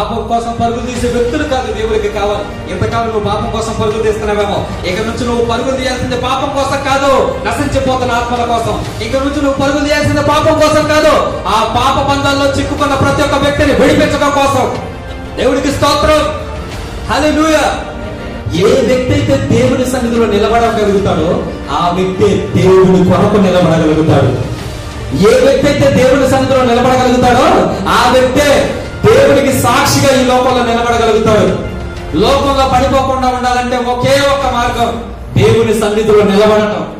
పాపం కోసం పరుగులు తీసే వ్యక్తులు కాదు దేవుడికి కావాలి ఎంతకాలం నువ్వు పాపం కోసం పరుగులు తీస్తున్నావేమో ఇక నుంచి నువ్వు పరుగులు తీయాల్సింది పాపం కోసం కాదు నశించిపోతున్న ఆత్మల కోసం ఇక నుంచి నువ్వు పరుగులు తీయాల్సింది పాపం కోసం కాదు ఆ పాప బంధాల్లో చిక్కుకున్న ప్రతి ఒక్క వ్యక్తిని విడిపించడం కోసం దేవుడికి స్తోత్రం హల్లెలూయా ఏ వ్యక్తి అయితే దేవుని సన్నిధిలో నిలబడగలుగుతాడో ఆ వ్యక్తి దేవుని కొరకు నిలబడగలుగుతాడు ఏ వ్యక్తి అయితే దేవుని సన్నిధిలో నిలబడగలుగుతాడో ఆ వ్యక్తే దేవునికి సాక్షిగా ఈ లోకంలో నిలబడగలుగుతాడు లోకంలో పడిపోకుండా ఉండాలంటే ఒకే ఒక్క మార్గం దేవుని సన్నిధిలో నిలబడటం